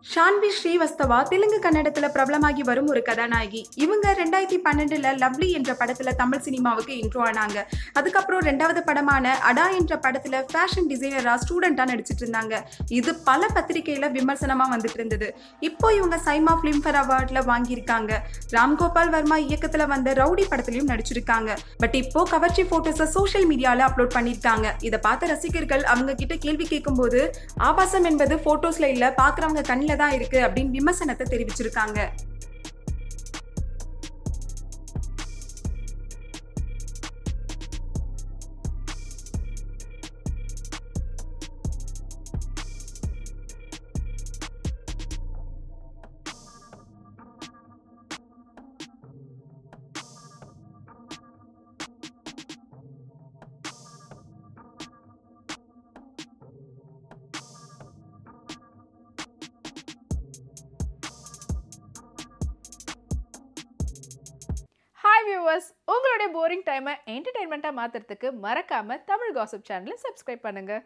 ஷான்வி ஸ்ரீவஸ்தவா தெலுங்கு கன்னடத்துல பிரபலமாகி வரும் ஒரு கதாநாயகி இவங்க ரெண்டாயிரத்தி பன்னெண்டுல லவ்லி என்ற படத்துல தமிழ் சினிமாவுக்கு இன்ட்ரோ ஆனாங்க அதுக்கப்புறம் ரெண்டாவது படமான அடா என்ற படத்துல ஃபேஷன் டிசைனரா ஸ்டூடெண்டா நடிச்சிட்டு இருந்தாங்க இது பல பத்திரிகையில விமர்சனமா வந்துட்டு இருந்தது இப்போ இவங்க சைமா பிலிம்ஃபேர் அவார்ட்ல வாங்கியிருக்காங்க ராம்கோபால் வர்மா இயக்கத்துல வந்த ரவுடி படத்துலயும் நடிச்சிருக்காங்க பட் இப்போ கவர்ச்சி போட்டோஸை சோஷியல் மீடியால அப்லோட் பண்ணிருக்காங்க இதை பார்த்த ரசிகர்கள் அவங்க கிட்ட கேள்வி கேட்கும்போது ஆபாசம் என்பது போட்டோஸ்ல இல்ல பாக்குறவங்க கண்ணில தான் இருக்கு அப்படின்னு விமர்சனத்தை தெரிவிச்சிருக்காங்க ஹாய் வியூவர்ஸ் உங்களுடைய போரிங் டைமை என்டர்டைன்மெண்ட்டாக மாற்றுறதுக்கு மறக்காமல் தமிழ் காசிப் சேனலை சப்ஸ்கிரைப் பண்ணுங்கள்